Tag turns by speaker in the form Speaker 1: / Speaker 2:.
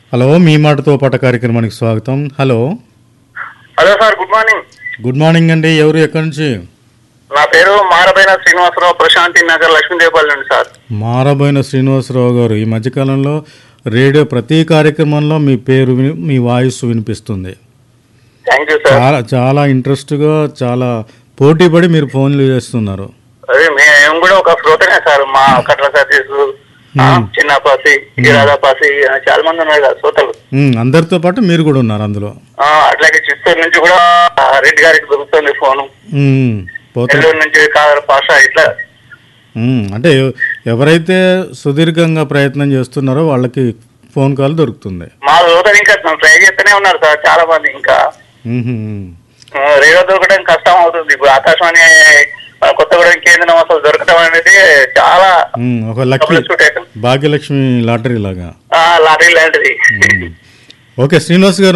Speaker 1: Hello మీ మాటతో పాట కార్యక్రమానికి స్వాగతం hello
Speaker 2: hello sir good morning
Speaker 1: good morning అండి ఎవరు ఎక్కడి నుంచి
Speaker 2: నా పేరు మారబైన శ్రీనివాసరావు ప్రశాంతి నగర్ లక్ష్మీదేవపల్లి నుండి సార్
Speaker 1: మారబోయిన శ్రీనివాసరావు గారు ఈ మధ్యకాలంలో రేడియో ప్రతి కార్యక్రమంలో మీ పేరు విని మీ వాయిస్ వినిపిస్తుంది
Speaker 2: థ్యాంక్ యూ సార్
Speaker 1: చాలా చాలా ఇంట్రెస్ట్గా చాలా పోటీపడి మీరు ఫోన్లు చేస్తున్నారు
Speaker 2: అదే మేము కూడా ఒక శ్రోతనే సార్ మా కట్ల సతీష్ ఆ, చిన్న పాసి ఇరాదా పాసి ఆ, చాలా మంది ఉన్నారు కదా శ్రోతలు
Speaker 1: ఉమ్, అందరితో పాటు మీరు కూడా ఉన్నారు అందులో
Speaker 2: ఆ, అట్లాగే చిత్తూరు నుంచి కూడా ఆ, రెడ్డి గారికి దొరుకుతుంది ఫోను
Speaker 1: ఉమ్, పోతే
Speaker 2: నెల్లూరు నుంచి కాదర్ పాషా ఇట్లా
Speaker 1: ఉమ్, అంటే ఎవ- ఎవరైతే సుదీర్ఘంగా ప్రయత్నం చేస్తున్నారో వాళ్ళకి ఫోన్ కాల్ దొరుకుతుంది
Speaker 2: మా శ్రోతలు ఇంకా ట్రై చేస్తూనే ఉన్నారు సార్ చాలా మంది ఇంకా
Speaker 1: ఉహు, ఉమ్.
Speaker 2: ఆ, రేడియో దొరకడం కష్టం అవుతుంది ఇప్పుడు ఆకాశవాణి ఆ, కొత్తగూడెం కేంద్రం అసలు దొరకడం అనేది చాలా
Speaker 1: ఉమ్, ఒక లక్కీ
Speaker 2: డబ్బులు సూట్ అవుతుంది
Speaker 1: భాగ్యలక్ష్మి లాటరీ లాగా
Speaker 2: ఆ, లాటరీ లాంటిది
Speaker 1: ఓకే శ్రీనివాస్ గారు